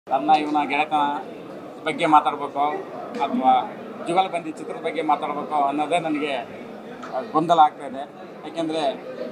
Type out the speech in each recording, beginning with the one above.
ನನ್ನ ಇವನ ಗೆಳೆತನ ಬಗ್ಗೆ ಮಾತಾಡಬೇಕು ಅಥವಾ ಜುಗಲ್ಬಂದಿ ಚಿತ್ರದ ಬಗ್ಗೆ ಮಾತಾಡಬೇಕು ಅನ್ನೋದೇ ನನಗೆ ಆ, ಗೊಂದಲ ಆಗ್ತಾ ಇದೆ ಯಾಕೆಂದರೆ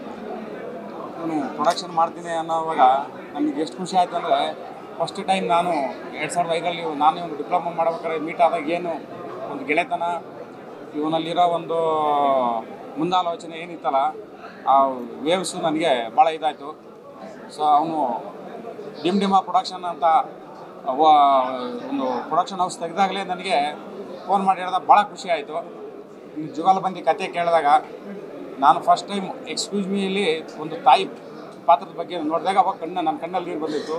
ಇವನು ಪ್ರೊಡಕ್ಷನ್ ಮಾಡ್ತೀನಿ ಅನ್ನೋವಾಗ ನನಗೆ ಎಷ್ಟು ಖುಷಿ ಆಯ್ತು ಅಂದರೆ ಫಸ್ಟ್ ಟೈಮ್ ನಾನು ಎರಡು ಸಾವಿರದ ಐದರಲ್ಲಿ ನಾನು ಇವನು ಡಿಪ್ಲೊಮಾ ಮಾಡ್ಬೇಕಾದ್ರೆ ಮೀಟ್ ಆದಾಗ ಏನು ಒಂದು ಗೆಳೆತನ ಇವನಲ್ಲಿರೋ ಒಂದು ಮುಂದಾಲೋಚನೆ ಏನಿತ್ತಲ್ಲ ಆ ವೇವ್ಸು ನನಗೆ ಭಾಳ ಇದಾಯಿತು ಸೊ ಅವನು ಡಿಮ್ ಡಿಮಾ ಪ್ರೊಡಕ್ಷನ್ ಅಂತ ವ- ಒಂದು ಪ್ರೊಡಕ್ಷನ್ ಹೌಸ್ ತೆಗೆದಾಗಲೇ ನನಗೆ ಫೋನ್ ಮಾಡಿ ಹೇಳಿದಾಗ ಭಾಳ ಖುಷಿ ಆಯಿತು ಜುಗಾಲಬಂದಿ ಕತೆ ಕೇಳಿದಾಗ ನಾನು ಫಸ್ಟ್ ಟೈಮ್ ಎಕ್ಸ್ಕ್ಯೂಸ್ ಮೀಲಿ ಒಂದು ತಾಯಿ ಪಾತ್ರದ ಬಗ್ಗೆ ನೋಡಿದಾಗ ಅವಾಗ ಕಣ್ಣ ನನ್ನ ಕಣ್ಣಲ್ಲಿ ನೀರು ಬಂದಿತ್ತು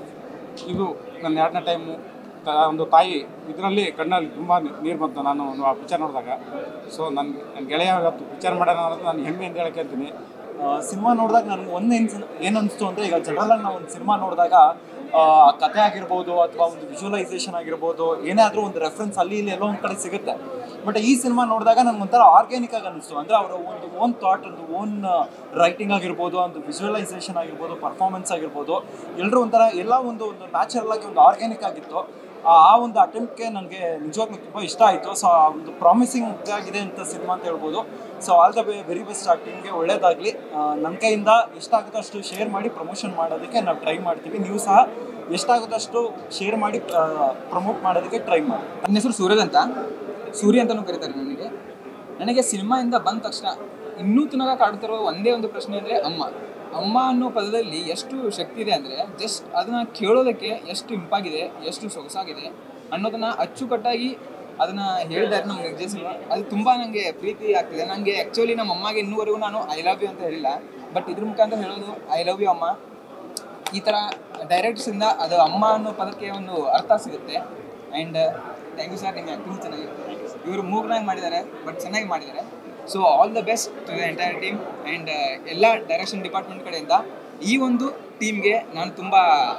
ಇದು ನನ್ನ ಎರಡನೇ ಟೈಮು ಒಂದು ತಾಯಿ ಇದರಲ್ಲಿ ಕಣ್ಣಲ್ಲಿ ತುಂಬ ನೀರು ಬಂತು ನಾನು ಆ ಪಿಕ್ಚರ್ ನೋಡಿದಾಗ ಸೊ ನನ್ನ ನನ್ನ ಗೆಳೆಯ ಇವತ್ತು ಪಿಕ್ಚರ್ ಮಾಡೋಣ ಅನ್ನೋದು ನಾನು ಹೆಮ್ಮೆಯಿಂದ ಹೇಳಕ್ಕೆ ಹೇಳ್ತೀನಿ ಸಿನಿಮಾ ನೋಡಿದಾಗ ನನಗೆ ಒಂದು ಏನು ಏನು ಅನಿಸ್ತು ಅಂದರೆ ಈಗ ಜನರಲ್ ನಾವು ಒಂದು ಸಿನಿಮಾ ನೋಡಿದಾಗ ಆ, ಕತೆ ಆಗಿರ್ಬೋದು ಅಥವಾ ಒಂದು ವಿಜುವಲೈಸೇಷನ್ ಆಗಿರ್ಬೋದು ಏನೇ ಆದರೂ ಒಂದು ರೆಫರೆನ್ಸ್ ಅಲ್ಲಿ ಇಲ್ಲಿ ಎಲ್ಲೋ ಒಂದು ಕಡೆ ಸಿಗುತ್ತೆ ಬಟ್ ಈ ಸಿನಿಮಾ ನೋಡಿದಾಗ ನನಗೆ ಒಂಥರ ಆರ್ಗ್ಯಾನಿಕ್ ಆಗಿ ಅನಿಸ್ತು ಅಂದರೆ ಅವರ ಒಂದು ಓನ್ ಥಾಟ್ ಒಂದು ಓನ್ ರೈಟಿಂಗ್ ಆಗಿರ್ಬೋದು ಒಂದು ವಿಜುವಲೈಸೇಷನ್ ಆಗಿರ್ಬೋದು ಪರ್ಫಾರ್ಮೆನ್ಸ್ ಆಗಿರ್ಬೋದು ಎಲ್ಲರೂ ಒಂಥರ ಎಲ್ಲ ಒಂದು ಒಂದು ನ್ಯಾಚುರಲ್ ಆಗಿ ಒಂದು ಆರ್ಗ್ಯಾನಿಕ್ ಆಗಿತ್ತು ಆ ಆ ಒಂದು ಅಟೆಂಪ್ಟ್ಗೆ ನನಗೆ ನಿಜವಾಗ್ಲೂ ತುಂಬ ಇಷ್ಟ ಆಯಿತು ಸೊ ಆ ಒಂದು ಪ್ರಾಮಿಸಿಂಗ್ ಆಗಿದೆ ಅಂತ ಸಿನಿಮಾ ಅಂತ ಹೇಳ್ಬೋದು so all the be very best ಆ್ಯಕ್ಟಿಂಗ್ಗೆ ಒಳ್ಳೇದಾಗಲಿ ನನ್ನ ಕೈಯಿಂದ ಎಷ್ಟಾಗುತ್ತೋ ಅಷ್ಟು ಶೇರ್ ಮಾಡಿ ಪ್ರಮೋಷನ್ ಮಾಡೋದಕ್ಕೆ ನಾವು ಟ್ರೈ ಮಾಡ್ತೀವಿ ನೀವು ಸಹ ಎಷ್ಟಾಗುತ್ತೋ ಅಷ್ಟು ಶೇರ್ ಮಾಡಿ ಪ್ರಮೋಟ್ ಮಾಡೋದಕ್ಕೆ ಟ್ರೈ ಮಾಡಿ ನನ್ನ ಹೆಸರು ಸೂರ್ಯದ್ ಅಂತ ಸೂರ್ಯ ಅಂತಲೂ ಕರೀತಾರೆ ನನಗೆ ನನಗೆ ಸಿನಿಮಾಯಿಂದ ಬಂದ ತಕ್ಷಣ ಇನ್ನೂ ತನಕ ಕಾಡ್ತಿರೋ ಒಂದೇ ಒಂದು ಪ್ರಶ್ನೆ ಅಂದರೆ ಅಮ್ಮ ಅಮ್ಮ ಅನ್ನೋ ಪದದಲ್ಲಿ ಎಷ್ಟು ಶಕ್ತಿ ಇದೆ ಅಂದರೆ ಜಸ್ಟ್ ಅದನ್ನು ಕೇಳೋದಕ್ಕೆ ಎಷ್ಟು ಇಂಪಾಗಿದೆ ಎಷ್ಟು ಸೊಗಸಾಗಿದೆ ಅನ್ನೋದನ್ನು ಅಚ್ಚುಕಟ್ಟಾಗಿ ಅದನ್ನು ಹೇಳಿದ್ದಾರೆ ನಮ್ಮ ನಿರ್ದೇಶಕರು ಅದು ತುಂಬ ನನಗೆ ಪ್ರೀತಿ ಆಗ್ತಿದೆ ನನಗೆ ಆ್ಯಕ್ಚುಲಿ ನಮ್ಮ ಅಮ್ಮಗೆ ಇನ್ನೂವರೆಗೂ ನಾನು ಐ ಲವ್ ಯು ಅಂತ ಹೇಳಿಲ್ಲ ಬಟ್ ಇದ್ರ ಮುಖಾಂತರ ಹೇಳೋದು ಐ ಲವ್ ಯು ಅಮ್ಮ ಈ ಥರ ಡೈರೆಕ್ಟ್ಸಿಂದ ಅದು ಅಮ್ಮ ಅನ್ನೋ ಪದಕ್ಕೆ ಒಂದು ಅರ್ಥ ಸಿಗುತ್ತೆ ಆ್ಯಂಡ್ ಥ್ಯಾಂಕ್ ಯು ಸರ್ ನಿಮ್ಮ ಆ್ಯಕ್ಟಿಂಗ್ ಚೆನ್ನಾಗಿದೆ ಇವರು ಮೂಗ್ನಾಗಿ ಮಾಡಿದ್ದಾರೆ ಬಟ್ ಚೆನ್ನಾಗಿ ಮಾಡಿದ್ದಾರೆ so all the best to the entire team and ಎಲ್ಲ ಡೈರೆಕ್ಷನ್ ಡಿಪಾರ್ಟ್ಮೆಂಟ್ ಕಡೆಯಿಂದ ಈ ಒಂದು ಟೀಮ್ಗೆ ನಾನು ತುಂಬ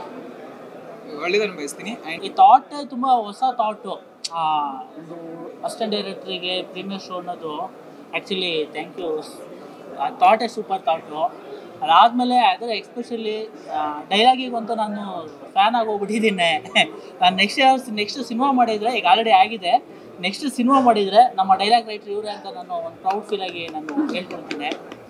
ಒಳ್ಳೆಯದನ್ನು ಬಯಸ್ತೀನಿ ಆ್ಯಂಡ್ ಈ ಥಾಟ್ ತುಂಬ ಹೊಸ ಥಾಟು ಒಂದು ಅಸಿಸ್ಟೆಂಟ್ ಡೈರೆಕ್ಟ್ರಿಗೆ ಪ್ರೀಮಿಯರ್ ಶೋ ಅನ್ನೋದು ಆ್ಯಕ್ಚುಲಿ ಥ್ಯಾಂಕ್ ಯು ಆ ಥಾಟೇ ಸೂಪರ್ ಥಾಟು ಅದಾದಮೇಲೆ ಅದರ ಎಕ್ಸ್ಪೆಷಲಿ ಡೈಲಾಗಿಗಂತೂ ನಾನು ಫ್ಯಾನ್ ಆಗಿ ಹೋಗ್ಬಿಟ್ಟಿದ್ದೀನಿ ನಾನು ನೆಕ್ಸ್ಟ್ ನೆಕ್ಸ್ಟ್ ಸಿನಿಮಾ ಮಾಡಿದರೆ ಈಗ ಆಲ್ರೆಡಿ ಆಗಿದೆ ನೆಕ್ಸ್ಟ್ ಸಿನಿಮಾ ಮಾಡಿದರೆ ನಮ್ಮ ಡೈಲಾಗ್ ರೈಟರ್ ಇವರೇ ಅಂತ ನಾನು ಒಂದು ಪ್ರೌಡ್ ಫೀಲಾಗಿ ನಾನು ಹೇಳ್ಕೊಳ್ತೀನಿ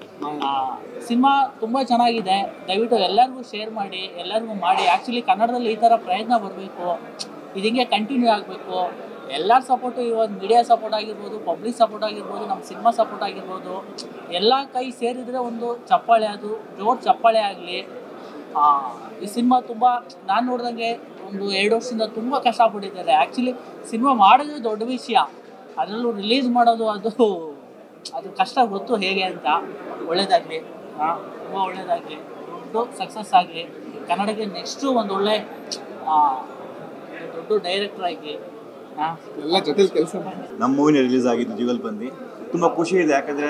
ಸಿನಿಮಾ ತುಂಬ ಚೆನ್ನಾಗಿದೆ ದಯವಿಟ್ಟು ಎಲ್ಲರಿಗೂ ಶೇರ್ ಮಾಡಿ ಎಲ್ಲರಿಗೂ ಮಾಡಿ ಆ್ಯಕ್ಚುಲಿ ಕನ್ನಡದಲ್ಲಿ ಈ ಥರ ಪ್ರಯತ್ನ ಬರಬೇಕು ಇದು ಹಿಂಗೆ ಕಂಟಿನ್ಯೂ ಆಗಬೇಕು ಎಲ್ಲರ ಸಪೋರ್ಟು ಇವಾಗ ಮೀಡಿಯಾ ಸಪೋರ್ಟ್ ಆಗಿರ್ಬೋದು ಪಬ್ಲಿಕ್ ಸಪೋರ್ಟ್ ಆಗಿರ್ಬೋದು ನಮ್ಮ ಸಿನಿಮಾ ಸಪೋರ್ಟ್ ಆಗಿರ್ಬೋದು ಎಲ್ಲ ಕೈ ಸೇರಿದರೆ ಒಂದು ಚಪ್ಪಾಳೆ ಅದು ಜೋರು ಚಪ್ಪಾಳೆ ಆಗಲಿ ಈ ಸಿನಿಮಾ ತುಂಬ ನಾನು ನೋಡ್ದಂಗೆ ಒಂದು ಎರಡು ವರ್ಷದಿಂದ ತುಂಬ ಕಷ್ಟಪಟ್ಟಿದ್ದಾರೆ ಆ್ಯಕ್ಚುಲಿ ಸಿನಿಮಾ ಮಾಡೋದೇ ದೊಡ್ಡ ವಿಷಯ ಅದರಲ್ಲೂ ರಿಲೀಸ್ ಮಾಡೋದು ಅದು ಅದು ಕಷ್ಟ ಗೊತ್ತು ಹೇಗೆ ಅಂತ ಒಳ್ಳೇದಾಗಲಿ ಹಾಂ ತುಂಬ ಒಳ್ಳೇದಾಗಲಿ ದೊಡ್ಡ ಸಕ್ಸಸ್ ಆಗಲಿ ಕನ್ನಡಕ್ಕೆ ನೆಕ್ಸ್ಟು ಒಂದು ಒಳ್ಳೆ ಆ, ದೊಡ್ಡ ಡೈರೆಕ್ಟರ್ ಆಗಿ ಹಾಂ ಎಲ್ಲ ಜೊತೆಲಿ ಕೆಲಸ ನಮ್ಮ ಮೂವಿನ ರಿಲೀಸ್ ಆಗಿದ್ದು ಜುಗಲ್ ಬಂದು ತುಂಬ ಖುಷಿ ಇದೆ ಯಾಕಂದರೆ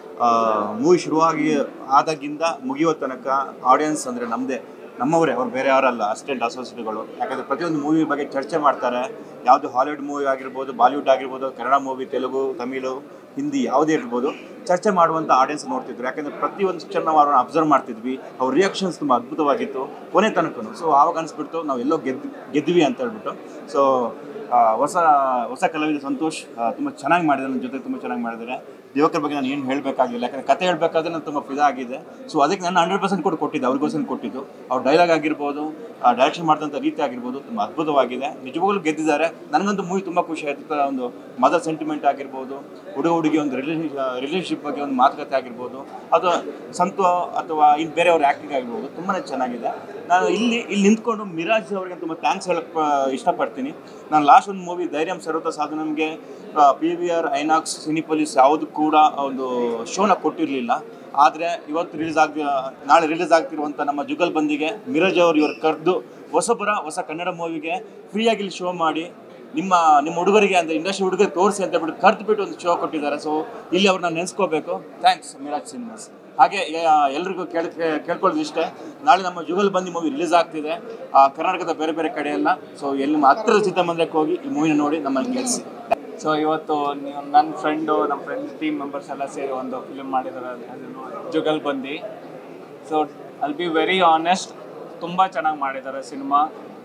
ಮೂವಿ ಶುರುವಾಗಿ ಆದಾಗಿಂದ ಮುಗಿಯೋ ತನಕ ಆಡಿಯನ್ಸ್ ಅಂದರೆ ನಮ್ಮದೇ ನಮ್ಮವರೇ ಅವ್ರು ಬೇರೆ ಯಾರಲ್ಲ ಅಸಿಸ್ಟೆಂಟ್ ಅಸೋಸಿಯೇಟ್ಗಳು ಯಾಕಂದರೆ ಪ್ರತಿಯೊಂದು ಮೂವಿ ಬಗ್ಗೆ ಚರ್ಚೆ ಮಾಡ್ತಾರೆ ಯಾವುದು ಹಾಲಿವುಡ್ ಮೂವಿ ಆಗಿರ್ಬೋದು ಬಾಲಿವುಡ್ ಆಗಿರ್ಬೋದು ಕನ್ನಡ ಮೂವಿ ತೆಲುಗು ತಮಿಳು ಹಿಂದಿ ಯಾವುದೇ ಇರ್ಬೋದು ಚರ್ಚೆ ಮಾಡುವಂಥ ಆಡಿಯನ್ಸ್ ನೋಡ್ತಿದ್ರು ಯಾಕಂದರೆ ಪ್ರತಿಯೊಂದು ಕ್ಷಣ ನಾವು ಅವ್ರನ್ನ ಅಬ್ಸರ್ವ್ ಮಾಡ್ತಿದ್ವಿ ಅವ್ರ ರಿಯಾಕ್ಷನ್ಸ್ ತುಂಬ ಅದ್ಭುತವಾಗಿತ್ತು ಕೊನೆ ತನಕ ಸೊ ಆವಾಗ ಅನಿಸ್ಬಿಟ್ಟು ನಾವು ಎಲ್ಲೋ ಗೆದ್ದು ಗೆದ್ವಿ ಅಂತ ಹೇಳ್ಬಿಟ್ಟು ಸೊ ಆ, ಹೊಸ ಹೊಸ ಕಲಾವಿದ ಸಂತೋಷ್ ತುಂಬ ಚೆನ್ನಾಗಿ ಮಾಡಿದ್ದಾರೆ ನನ್ನ ಜೊತೆ ತುಂಬ ಚೆನ್ನಾಗಿ ಮಾಡಿದ್ದಾರೆ ದಿವಾಕರ್ ಬಗ್ಗೆ ನಾನು ಏನು ಹೇಳಬೇಕಾಗಿಲ್ಲ ಯಾಕಂದರೆ ಕತೆ ಹೇಳಬೇಕಾದ್ರೆ ನಾನು ತುಂಬ ಫಿದಾ ಆಗಿದೆ ಸೊ ಅದಕ್ಕೆ ನಾನು ಹಂಡ್ರೆಡ್ ಪರ್ಸೆಂಟ್ ಕೂಡ ಕೊಟ್ಟಿದ್ದೆ ಅವ್ರಿಗೋಸ್ಕರ ಕೊಟ್ಟಿದ್ದು ಅವ್ರ ಡೈಲಾಗ್ ಆಗಿರ್ಬೋದು ಡೈರೆಕ್ಷನ್ ಮಾಡಿದಂಥ ರೀತಿ ಆಗಿರ್ಬೋದು ತುಂಬ ಅದ್ಭುತವಾಗಿದೆ ನಿಜವಾಗ್ಲೂ ಗೆದ್ದಿದ್ದಾರೆ ನನಗಂತೂ ಮೂವಿ ತುಂಬ ಖುಷಿ ಆಯ್ತು ಒಂದು ಮದರ್ ಸೆಂಟಿಮೆಂಟ್ ಆಗಿರ್ಬೋದು ಹುಡುಗ ಹುಡುಗಿ ಒಂದು ರಿಲೇಷನ್ ರಿಲೇಷನ್ಶಿಪ್ ಬಗ್ಗೆ ಒಂದು ಮಾತುಕತೆ ಆಗಿರ್ಬೋದು ಅಥವಾ ಸಂತು ಅಥವಾ ಇನ್ನು ಬೇರೆಯವ್ರ ಆ್ಯಕ್ಟಿಂಗ್ ಆಗಿರ್ಬೋದು ತುಂಬಾ ಚೆನ್ನಾಗಿದೆ ನಾನು ಇಲ್ಲಿ ಇಲ್ಲಿ ನಿಂತ್ಕೊಂಡು ಮಿರಾಜ್ ಅವರಿಗೆ ತುಂಬ ಥ್ಯಾಂಕ್ಸ್ ಹೇಳಕ್ಕೆ ಇಷ್ಟಪಡ್ತೀನಿ ನಾನು ಲಾಸ್ಟ್ ಒಂದು ಮೂವಿ ಧೈರ್ಯಂ ಸರ್ವತ ಸಾಧು ನಮಗೆ ಪಿ ವಿ ಆರ್ ಐನಾಕ್ಸ್ ಸಿನಿಪೊಲಿಸ್ ಯಾವುದು ಕೂಡ ಒಂದು ಶೋನ ಕೊಟ್ಟಿರಲಿಲ್ಲ ಆದರೆ ಇವತ್ತು ರಿಲೀಸ್ ಆಗಿ ನಾಳೆ ರಿಲೀಸ್ ಆಗ್ತಿರುವಂಥ ನಮ್ಮ ಜುಗಲ್ ಬಂದಿಗೆ ಮಿರಾಜ್ ಅವರು ಇವ್ರು ಕರೆದು ಹೊಸಬರ ಹೊಸ ಕನ್ನಡ ಮೂವಿಗೆ ಫ್ರೀಯಾಗಿ ಇಲ್ಲಿ ಶೋ ಮಾಡಿ ನಿಮ್ಮ ನಿಮ್ಮ ಹುಡುಗರಿಗೆ ಅಂದರೆ ಇಂಡಸ್ಟ್ರಿ ಹುಡುಗರಿಗೆ ತೋರಿಸಿ ಅಂತ ಹೇಳ್ಬಿಟ್ಟು ಕರೆದು ಬಿಟ್ಟು ಒಂದು ಶೋ ಕೊಟ್ಟಿದ್ದಾರೆ ಸೊ ಇಲ್ಲಿ ಅವ್ರನ್ನ ನೆನೆಸ್ಕೋಬೇಕು ಥ್ಯಾಂಕ್ಸ್ ಮಿರಾಜ್ ಸಿನಿಮಾಸ್ ಹಾಗೆ ಆ, ಎಲ್ರಿಗೂ ಕೇಳ್ ಕೇಳ್ಕೊಳ್ಳೋದು ಇಷ್ಟೇ ನಾಳೆ ನಮ್ಮ ಜುಗಲ್ ಬಂದಿ ಮೂವಿ ರಿಲೀಸ್ ಆಗ್ತಿದೆ ಆ, ಕರ್ನಾಟಕದ ಬೇರೆ ಬೇರೆ ಕಡೆ ಎಲ್ಲ ಸೊ ಎಲ್ಲಿ ನಿಮ್ಮ ಹತ್ತಿರದ ಚಿತ್ರಮಂದಿರಕ್ಕೆ ಹೋಗಿ ಈ ಮೂವಿನ ನೋಡಿ ನಮ್ಮನ್ನು ಗೆಲ್ಲಿಸಿ ಸೊ ಇವತ್ತು ನೀವು ನನ್ನ ಫ್ರೆಂಡು ನಮ್ಮ ಫ್ರೆಂಡ್ ಟೀಮ್ ಮೆಂಬರ್ಸ್ ಎಲ್ಲ ಸೇರಿ ಒಂದು ಫಿಲ್ಮ್ ಮಾಡಿದ್ದಾರೆ ಅದನ್ನು ಜುಗಲ್ ಬಂದಿ ಸೊ ಅಲ್ ಬಿ ವೆರಿ ಆನೆಸ್ಟ್ ತುಂಬ ಚೆನ್ನಾಗಿ ಮಾಡಿದ್ದಾರೆ ಸಿನಿಮಾ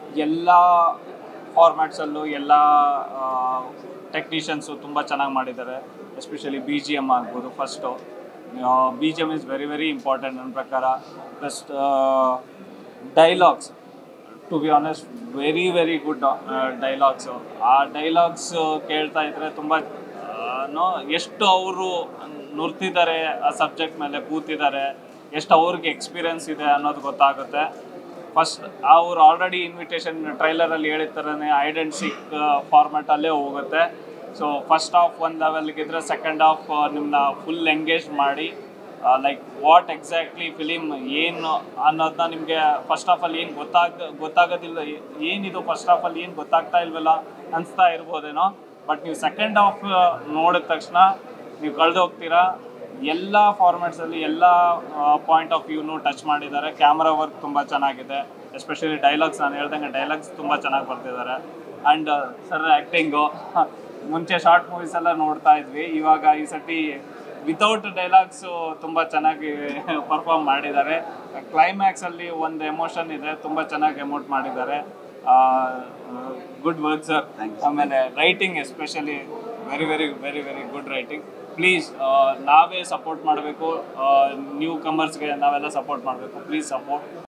ಎಲ್ಲ ಫಾರ್ಮ್ಯಾಟ್ಸಲ್ಲೂ ಎಲ್ಲ ಟೆಕ್ನಿಷಿಯನ್ಸು ತುಂಬ ಚೆನ್ನಾಗಿ ಮಾಡಿದ್ದಾರೆ ಎಸ್ಪೆಷಲಿ ಬಿ ಜಿ ಎಮ್ ಆಗ್ಬೋದು first B G M is very very important ನನ್ನ ಪ್ರಕಾರ plus dialogues to be honest very very good dialogues ಆ ಡೈಲಾಗ್ಸ್ ಕೇಳ್ತಾ ಇದ್ರೆ ತುಂಬ ನೋ ಎಷ್ಟು ಅವರು ನುರ್ತಿದ್ದಾರೆ ಆ ಸಬ್ಜೆಕ್ಟ್ ಮೇಲೆ ಕೂತಿದ್ದಾರೆ ಎಷ್ಟು ಅವ್ರಿಗೆ ಎಕ್ಸ್ಪೀರಿಯನ್ಸ್ ಇದೆ ಅನ್ನೋದು ಗೊತ್ತಾಗುತ್ತೆ ಫಸ್ಟ್ ಅವ್ರು ಆಲ್ರೆಡಿ ಇನ್ವಿಟೇಷನ್ ಟ್ರೈಲರಲ್ಲಿ ಹೇಳಿದ ಥರನೇ ಐಡ್ ಆ್ಯಂಡ್ ಸಿಕ್ ಫಾರ್ಮ್ಯಾಟಲ್ಲೇ ಹೋಗುತ್ತೆ ಸೊ ಫಸ್ಟ್ ಹಾಫ್ ಒಂದು ಲೆವೆಲ್ಗಿದ್ರೆ ಸೆಕೆಂಡ್ ಹಾಫ್ ನಿಮ್ಮನ್ನ ಫುಲ್ ಎಂಗೇಜ್ ಮಾಡಿ ಲೈಕ್ ವಾಟ್ ಎಕ್ಸಾಕ್ಟ್ಲಿ ಫಿಲಿಮ್ ಏನು ಅನ್ನೋದನ್ನ ನಿಮಗೆ ಫಸ್ಟ್ ಹಾಫಲ್ಲಿ ಏನು ಗೊತ್ತಾಗ ಗೊತ್ತಾಗೋದಿಲ್ಲ ಏ- ಏನಿದು ಫಸ್ಟ್ ಹಾಫಲ್ಲಿ ಏನು ಗೊತ್ತಾಗ್ತಾ ಇಲ್ವಲ್ಲ ಅನಿಸ್ತಾ ಇರ್ಬೋದೇನೋ ಬಟ್ ನೀವು ಸೆಕೆಂಡ್ ಹಾಫ್ ನೋಡಿದ ತಕ್ಷಣ ನೀವು ಕಳೆದು ಹೋಗ್ತೀರಾ ಎಲ್ಲ ಫಾರ್ಮ್ಯಾಟ್ಸಲ್ಲಿ ಎಲ್ಲ ಪಾಯಿಂಟ್ ಆಫ್ ವ್ಯೂನು ಟಚ್ ಮಾಡಿದ್ದಾರೆ ಕ್ಯಾಮ್ರಾ ವರ್ಕ್ ತುಂಬ ಚೆನ್ನಾಗಿದೆ ಎಸ್ಪೆಷಲಿ ಡೈಲಾಗ್ಸ್ ನಾನು ಹೇಳ್ದಂಗೆ ಡೈಲಾಗ್ಸ್ ತುಂಬ ಚೆನ್ನಾಗಿ ಬರ್ತಿದ್ದಾರೆ ಆ್ಯಂಡ್ ಸರ್ ಆ್ಯಕ್ಟಿಂಗು ಮುಂಚೆ ಶಾರ್ಟ್ ಮೂವೀಸ್ ಎಲ್ಲ ನೋಡ್ತಾ ಇದ್ವಿ ಇವಾಗ ಈ ಸತಿ ವಿತೌಟ್ ಡೈಲಾಗ್ಸು ತುಂಬ ಚೆನ್ನಾಗಿ ಪರ್ಫಾರ್ಮ್ ಮಾಡಿದ್ದಾರೆ ಕ್ಲೈಮ್ಯಾಕ್ಸಲ್ಲಿ ಒಂದು ಎಮೋಷನ್ ಇದೆ ತುಂಬ ಚೆನ್ನಾಗಿ ಎಮೋಟ್ ಮಾಡಿದ್ದಾರೆ ಗುಡ್ ವರ್ಕ್ ಸರ್ ಆಮೇಲೆ writing especially very very very very good writing please ನಾವೇ ಸಪೋರ್ಟ್ ಮಾಡಬೇಕು ನ್ಯೂ ಕಮರ್ಸ್ಗೆ ನಾವೆಲ್ಲ ಸಪೋರ್ಟ್ ಮಾಡಬೇಕು ಪ್ಲೀಸ್ ಸಪೋರ್ಟ್